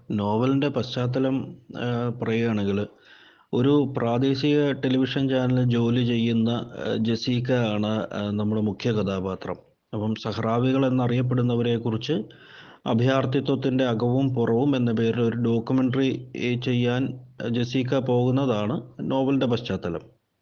നോവലിൻ്റെ പശ്ചാത്തലം പറയുകയാണെങ്കിൽ ഒരു പ്രാദേശിക ടെലിവിഷൻ ചാനലിൽ ജോലി ചെയ്യുന്ന ജസീക്ക ആണ് നമ്മുടെ മുഖ്യ കഥാപാത്രം അപ്പം സഹ്റാവികൾ എന്നറിയപ്പെടുന്നവരെക്കുറിച്ച് അഭയാർത്ഥിത്വത്തിൻ്റെ അകവും പുറവും എന്ന പേരിൽ ഒരു ഡോക്യുമെൻ്ററി ചെയ്യാൻ ജസീക്ക പോകുന്നതാണ് നോവലിൻ്റെ പശ്ചാത്തലം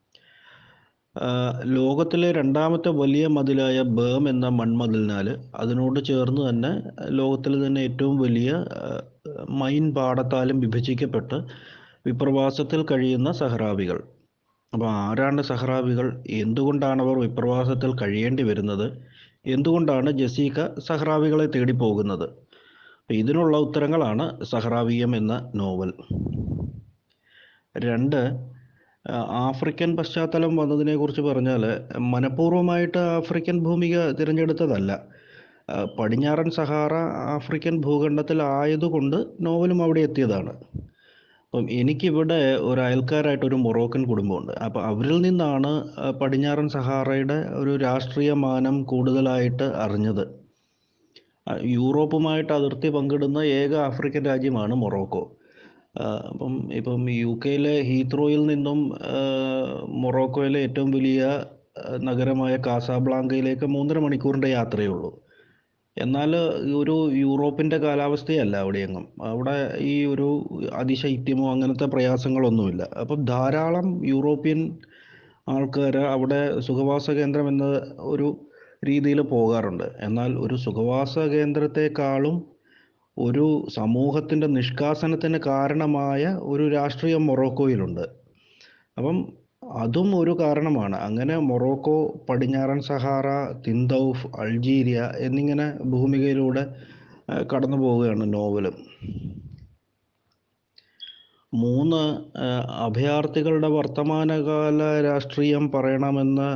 ലോകത്തിലെ രണ്ടാമത്തെ വലിയ മതിലായ ബേം എന്ന മൺമതിലിനാൽ അതിനോട് ചേർന്ന് തന്നെ ലോകത്തിലെ തന്നെ ഏറ്റവും വലിയ മൈൻ പാടത്താലും വിഭജിക്കപ്പെട്ട് വിപ്രവാസത്തിൽ കഴിയുന്ന സഹ്റാവികൾ അപ്പോൾ ആരാണ് സഹ്റാവികൾ എന്തുകൊണ്ടാണ് അവർ വിപ്രവാസത്തിൽ കഴിയേണ്ടി വരുന്നത് എന്തുകൊണ്ടാണ് ജസീക്ക സഹ്റാവികളെ തേടി പോകുന്നത് ഇതിനുള്ള ഉത്തരങ്ങളാണ് സഹ്റാവിയം എന്ന നോവൽ രണ്ട് ആഫ്രിക്കൻ പശ്ചാത്തലം വന്നതിനെക്കുറിച്ച് പറഞ്ഞാൽ മനഃപൂർവ്വമായിട്ട് ആഫ്രിക്കൻ ഭൂമിക തിരഞ്ഞെടുത്തതല്ല പടിഞ്ഞാറൻ സഹാറ ആഫ്രിക്കൻ ഭൂഖണ്ഡത്തിൽ ആയതുകൊണ്ട് നോവലും അവിടെ എത്തിയതാണ് അപ്പം എനിക്കിവിടെ ഒരു അയൽക്കാരായിട്ട് ഒരു മൊറോക്കൻ കുടുംബമുണ്ട് അപ്പോൾ അവരിൽ നിന്നാണ് പടിഞ്ഞാറൻ സഹാറയുടെ ഒരു രാഷ്ട്രീയ മാനം കൂടുതലായിട്ട് അറിഞ്ഞത് യൂറോപ്പുമായിട്ട് അതിർത്തി പങ്കിടുന്ന ഏക ആഫ്രിക്കൻ രാജ്യമാണ് മൊറോക്കോ അപ്പം ഇപ്പം യു കെയിലെ ഹീത്രോയിൽ നിന്നും മൊറോക്കോയിലെ ഏറ്റവും വലിയ നഗരമായ കാസാബ്ലാങ്കയിലേക്ക് മൂന്നര മണിക്കൂറിൻ്റെ യാത്രയേ ഉള്ളൂ എന്നാൽ ഒരു യൂറോപ്പിൻ്റെ കാലാവസ്ഥയല്ല അവിടെയെങ്ങും അവിടെ ഈ ഒരു അതിശൈത്യമോ അങ്ങനത്തെ പ്രയാസങ്ങളൊന്നുമില്ല അപ്പം ധാരാളം യൂറോപ്യൻ ആൾക്കാർ അവിടെ സുഖവാസ കേന്ദ്രം എന്ന ഒരു രീതിയിൽ പോകാറുണ്ട് എന്നാൽ ഒരു സുഖവാസ കേന്ദ്രത്തെക്കാളും ഒരു സമൂഹത്തിൻ്റെ നിഷ്കാസനത്തിന് കാരണമായ ഒരു രാഷ്ട്രീയം മൊറോക്കോയിലുണ്ട് അപ്പം അതും ഒരു കാരണമാണ് അങ്ങനെ മൊറോക്കോ പടിഞ്ഞാറൻ സഹാറ തിന്തൌഫ് അൾജീരിയ എന്നിങ്ങനെ ഭൂമികയിലൂടെ കടന്നു പോവുകയാണ് നോവൽ മൂന്ന് അഭയാർത്ഥികളുടെ വർത്തമാനകാല രാഷ്ട്രീയം പറയണമെന്ന്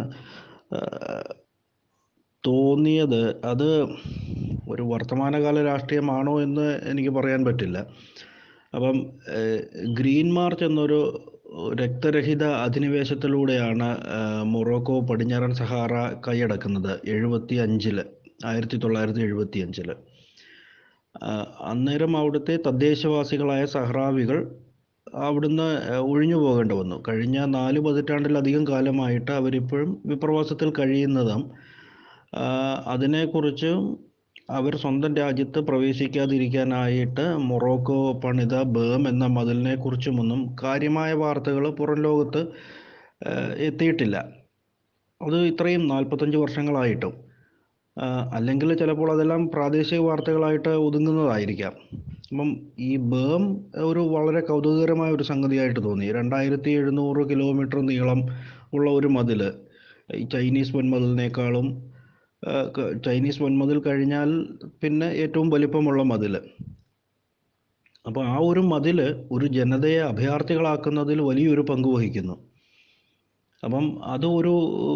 തോന്നിയത് അത് ഒരു വർത്തമാനകാല രാഷ്ട്രീയമാണോ എന്ന് എനിക്ക് പറയാൻ പറ്റില്ല അപ്പം ഗ്രീൻ മാർച്ച് എന്നൊരു രക്തരഹിത അധിനിവേശത്തിലൂടെയാണ് മൊറോക്കോ പടിഞ്ഞാറൻ സഹാറ കൈയടക്കുന്നത് എഴുപത്തി അഞ്ചില് ആയിരത്തി തൊള്ളായിരത്തി എഴുപത്തി അഞ്ചില് അന്നേരം അവിടുത്തെ തദ്ദേശവാസികളായ സഹ്റാവികൾ അവിടുന്ന് ഒഴിഞ്ഞു പോകേണ്ടി വന്നു കഴിഞ്ഞ നാല് പതിറ്റാണ്ടിലധികം കാലമായിട്ട് അവരിപ്പോഴും വിപ്രവാസത്തിൽ കഴിയുന്നതും അതിനെക്കുറിച്ച് അവർ സ്വന്തം രാജ്യത്ത് പ്രവേശിക്കാതിരിക്കാനായിട്ട് മൊറോക്കോ പണിത ബേം എന്ന മതിലിനെ കുറിച്ചുമൊന്നും കാര്യമായ വാർത്തകൾ പുറം ലോകത്ത് എത്തിയിട്ടില്ല അത് ഇത്രയും നാൽപ്പത്തഞ്ച് വർഷങ്ങളായിട്ടും അല്ലെങ്കിൽ ചിലപ്പോൾ അതെല്ലാം പ്രാദേശിക വാർത്തകളായിട്ട് ഒതുങ്ങുന്നതായിരിക്കാം അപ്പം ഈ ബേം ഒരു വളരെ കൗതുകകരമായ ഒരു സംഗതിയായിട്ട് തോന്നി രണ്ടായിരത്തി എഴുന്നൂറ് കിലോമീറ്റർ നീളം ഉള്ള ഒരു മതിൽ ഈ ചൈനീസ് വൻമതിലിനേക്കാളും ചൈനീസ് വൻമതിൽ കഴിഞ്ഞാൽ പിന്നെ ഏറ്റവും വലിപ്പമുള്ള മതിൽ അപ്പോൾ ആ ഒരു മതിൽ ഒരു ജനതയെ അഭയാർത്ഥികളാക്കുന്നതിൽ വലിയൊരു പങ്ക് വഹിക്കുന്നു അപ്പം അത് ഒരു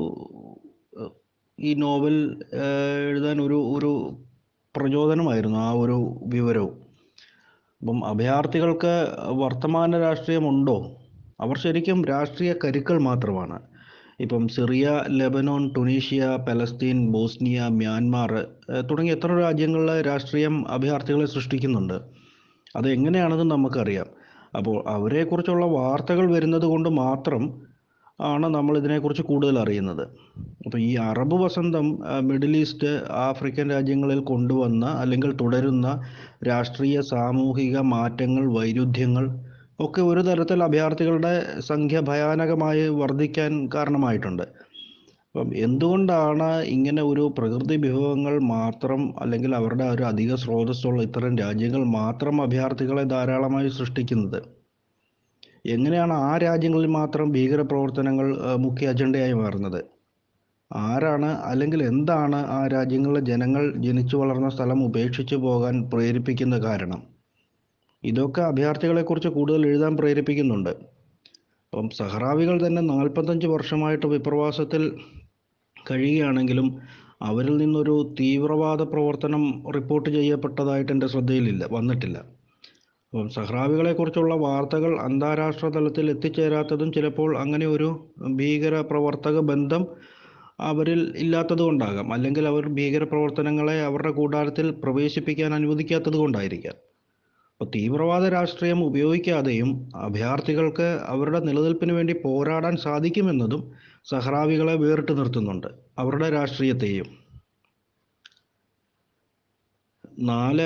ഈ നോവൽ എഴുതാൻ ഒരു ഒരു പ്രചോദനമായിരുന്നു ആ ഒരു വിവരവും അപ്പം അഭയാർത്ഥികൾക്ക് വർത്തമാന രാഷ്ട്രീയമുണ്ടോ അവർ ശരിക്കും രാഷ്ട്രീയ കരുക്കൾ മാത്രമാണ് ഇപ്പം Syria Lebanon Tunisia Palestine Bosnia Myanmar തുടങ്ങിയ എത്ര രാജ്യങ്ങളിലെ രാഷ്ട്രീയം അഭയാർത്ഥികളെ സൃഷ്ടിക്കുന്നുണ്ട് അത് എങ്ങനെയാണെന്ന് നമുക്കറിയാം അപ്പോൾ അവരെക്കുറിച്ചുള്ള വാർത്തകൾ വരുന്നത് കൊണ്ട് മാത്രം ആണ് നമ്മൾ ഇതിനെക്കുറിച്ച് കൂടുതൽ അറിയുന്നത് അപ്പോൾ ഈ അറബ് വസന്തം മിഡിൽ ഈസ്റ്റ് ആഫ്രിക്കൻ രാജ്യങ്ങളിൽ കൊണ്ടുവന്ന അല്ലെങ്കിൽ തുടരുന്ന രാഷ്ട്രീയ സാമൂഹിക മാറ്റങ്ങൾ വൈരുദ്ധ്യങ്ങൾ ഒക്കെ ഒരു തരത്തിൽ അഭയാർത്ഥികളുടെ സംഖ്യ ഭയാനകമായി വർദ്ധിക്കാൻ കാരണമായിട്ടുണ്ട് അപ്പം എന്തുകൊണ്ടാണ് ഇങ്ങനെ ഒരു പ്രകൃതി വിഭവങ്ങൾ മാത്രം അല്ലെങ്കിൽ അവരുടെ ഒരു അധിക സ്രോതസ്സുള്ള ഇത്തരം രാജ്യങ്ങൾ മാത്രം അഭയാർത്ഥികളെ ധാരാളമായി സൃഷ്ടിക്കുന്നത് എങ്ങനെയാണ് ആ രാജ്യങ്ങളിൽ മാത്രം ഭീകരപ്രവർത്തനങ്ങൾ മുഖ്യ അജണ്ടയായി മാറുന്നത് ആരാണ് അല്ലെങ്കിൽ എന്താണ് ആ രാജ്യങ്ങളിലെ ജനങ്ങൾ ജനിച്ചു വളർന്ന സ്ഥലം ഉപേക്ഷിച്ചു പോകാൻ പ്രേരിപ്പിക്കുന്ന കാരണം ഇതൊക്കെ അഭയാർത്ഥികളെക്കുറിച്ച് കൂടുതൽ എഴുതാൻ പ്രേരിപ്പിക്കുന്നുണ്ട് അപ്പം സഹറാവികൾ തന്നെ നാൽപ്പത്തഞ്ച് വർഷമായിട്ട് വിപ്രവാസത്തിൽ കഴിയുകയാണെങ്കിലും അവരിൽ നിന്നൊരു തീവ്രവാദ പ്രവർത്തനം റിപ്പോർട്ട് ചെയ്യപ്പെട്ടതായിട്ട് എൻ്റെ ശ്രദ്ധയിലില്ല വന്നിട്ടില്ല അപ്പം സഹ്റാവികളെക്കുറിച്ചുള്ള വാർത്തകൾ അന്താരാഷ്ട്ര തലത്തിൽ എത്തിച്ചേരാത്തതും ചിലപ്പോൾ അങ്ങനെ ഒരു ഭീകര പ്രവർത്തക ബന്ധം അവരിൽ ഇല്ലാത്തത് കൊണ്ടാകാം അല്ലെങ്കിൽ അവർ ഭീകര പ്രവർത്തനങ്ങളെ അവരുടെ കൂടാരത്തിൽ പ്രവേശിപ്പിക്കാൻ അനുവദിക്കാത്തത് കൊണ്ടായിരിക്കാം അപ്പോൾ തീവ്രവാദ രാഷ്ട്രീയം ഉപയോഗിക്കാതെയും അഭയാർത്ഥികൾക്ക് അവരുടെ നിലനിൽപ്പിന് വേണ്ടി പോരാടാൻ സാധിക്കുമെന്നതും സഹ്റാവികളെ വേറിട്ട് നിർത്തുന്നുണ്ട് അവരുടെ രാഷ്ട്രീയത്തെയും നാല്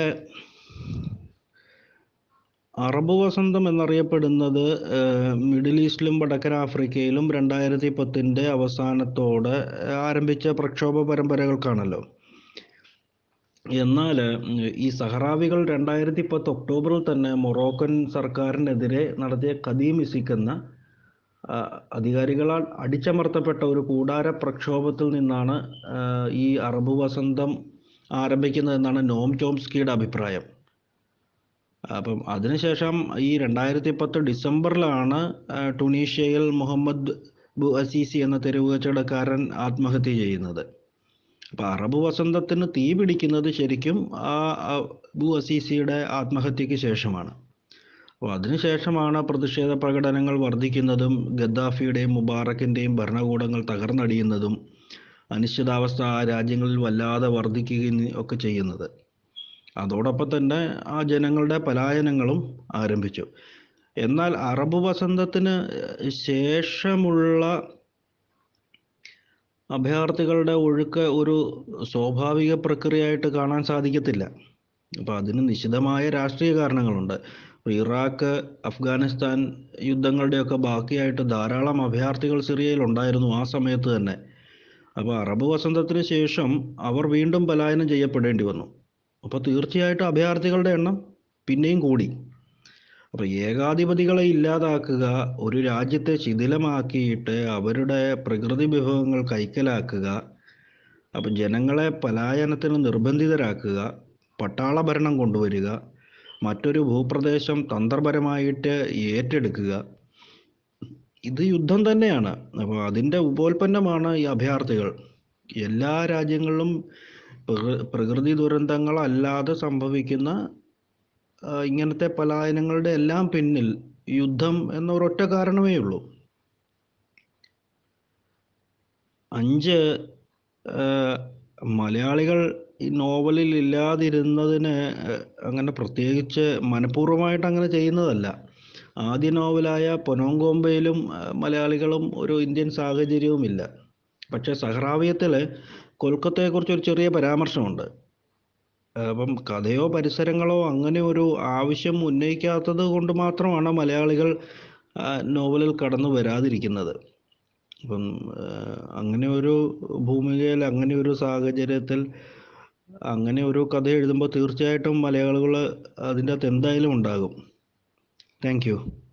അറബ് വസന്തം എന്നറിയപ്പെടുന്നത് ഏഹ്, മിഡിൽ ഈസ്റ്റിലും വടക്കൻ ആഫ്രിക്കയിലും രണ്ടായിരത്തി പത്തിൻ്റെ അവസാനത്തോടെ ആരംഭിച്ച പ്രക്ഷോഭ പരമ്പരകൾക്കാണല്ലോ എന്നാൽ ഈ സഹറാവികൾ രണ്ടായിരത്തി പത്ത് ഒക്ടോബറിൽ തന്നെ മൊറോക്കൻ സർക്കാരിനെതിരെ നടത്തിയ ഖദീം ഇസിക് എന്ന ആ, അധികാരികളാൽ അടിച്ചമർത്തപ്പെട്ട ഒരു കൂടാര പ്രക്ഷോഭത്തിൽ നിന്നാണ് ആ, ഈ അറബ് വസന്തം ആരംഭിക്കുന്നതെന്നാണ് നോം ചോംസ്കിയുടെ അഭിപ്രായം അപ്പം അതിനുശേഷം ഈ രണ്ടായിരത്തി പത്ത് ഡിസംബറിലാണ് ആ, ടുണീഷ്യയിൽ മുഹമ്മദ് ബു അസീസി എന്ന തെരുവ് കച്ചവടക്കാരൻ ആത്മഹത്യ ചെയ്യുന്നത് അപ്പം അറബ് വസന്തത്തിന് തീ പിടിക്കുന്നത് ശരിക്കും ആ ആ ബു അസീസിയുടെ ആത്മഹത്യക്ക് ശേഷമാണ് അപ്പോൾ അതിനുശേഷമാണ് പ്രതിഷേധ പ്രകടനങ്ങൾ വർദ്ധിക്കുന്നതും ഗദ്ദാഫിയുടെയും മുബാറക്കിൻ്റെയും ഭരണകൂടങ്ങൾ തകർന്നടിയുന്നതും അനിശ്ചിതാവസ്ഥ ആ രാജ്യങ്ങളിൽ വല്ലാതെ വർദ്ധിക്കുകയും ഒക്കെ ചെയ്യുന്നത് അതോടൊപ്പം തന്നെ ആ ജനങ്ങളുടെ പലായനങ്ങളും ആരംഭിച്ചു എന്നാൽ അറബ് വസന്തത്തിന് ശേഷമുള്ള അഭയാർത്ഥികളുടെ ഒഴുക്ക് ഒരു സ്വാഭാവിക പ്രക്രിയയായിട്ട് കാണാൻ സാധിക്കത്തില്ല അപ്പോൾ അതിന് നിശിതമായ രാഷ്ട്രീയ കാരണങ്ങളുണ്ട് ഇപ്പോൾ ഇറാഖ് അഫ്ഗാനിസ്ഥാൻ യുദ്ധങ്ങളുടെയൊക്കെ ബാക്കിയായിട്ട് ധാരാളം അഭയാർത്ഥികൾ സിറിയയിൽ ഉണ്ടായിരുന്നു ആ സമയത്ത് തന്നെ അപ്പോൾ അറബ് വസന്തത്തിന് ശേഷം അവർ വീണ്ടും പലായനം ചെയ്യപ്പെടേണ്ടി വന്നു അപ്പോൾ തീർച്ചയായിട്ടും അഭയാർത്ഥികളുടെ എണ്ണം പിന്നെയും കൂടി അപ്പോൾ ഏകാധിപതികളെ ഇല്ലാതാക്കുക ഒരു രാജ്യത്തെ ശിഥിലമാക്കിയിട്ട് അവരുടെ പ്രകൃതി വിഭവങ്ങൾ കൈക്കലാക്കുക അപ്പം ജനങ്ങളെ പലായനത്തിന് നിർബന്ധിതരാക്കുക പട്ടാള ഭരണം കൊണ്ടുവരിക മറ്റൊരു ഭൂപ്രദേശം തന്ത്രപരമായിട്ട് ഏറ്റെടുക്കുക ഇത് യുദ്ധം തന്നെയാണ് അപ്പോൾ അതിൻ്റെ ഉപോൽപ്പന്നമാണ് ഈ അഭയാർത്ഥികൾ എല്ലാ രാജ്യങ്ങളിലും പ്രകൃ- പ്രകൃതി ദുരന്തങ്ങളല്ലാതെ സംഭവിക്കുന്ന ആ, ഇങ്ങനത്തെ പലായനങ്ങളുടെ എല്ലാം പിന്നിൽ യുദ്ധം എന്ന ഒരൊറ്റ കാരണമേ ഉള്ളൂ അഞ്ച് ആ, മലയാളികൾ ഈ നോവലിൽ ഇല്ലാതിരുന്നതിന് ആ, അങ്ങനെ പ്രത്യേകിച്ച് മനഃപൂർവ്വമായിട്ട് അങ്ങനെ ചെയ്യുന്നതല്ല ആദ്യ നോവലായ പൊനോങ്കോമ്പയിലും ആ, മലയാളികളും ഒരു ഇന്ത്യൻ സാഹചര്യവുമില്ല പക്ഷേ സഹ്റാവിയത്തിൽ കൊൽക്കത്തയെക്കുറിച്ച് ഒരു ചെറിയ പരാമർശമുണ്ട് അപ്പം കഥയോ പരിസരങ്ങളോ അങ്ങനെ ഒരു ആവശ്യം ഉന്നയിക്കാത്തത് കൊണ്ട് മാത്രമാണ് മലയാളികൾ ആ, നോവലിൽ കടന്നു വരാതിരിക്കുന്നത് അപ്പം ആ, അങ്ങനെ ഒരു ഭൂമികയിൽ അങ്ങനെ ഒരു സാഹചര്യത്തിൽ അങ്ങനെ ഒരു കഥ എഴുതുമ്പോൾ തീർച്ചയായിട്ടും മലയാളികൾ അതിൻ്റെ അകത്ത് എന്തായാലും ഉണ്ടാകും താങ്ക് യു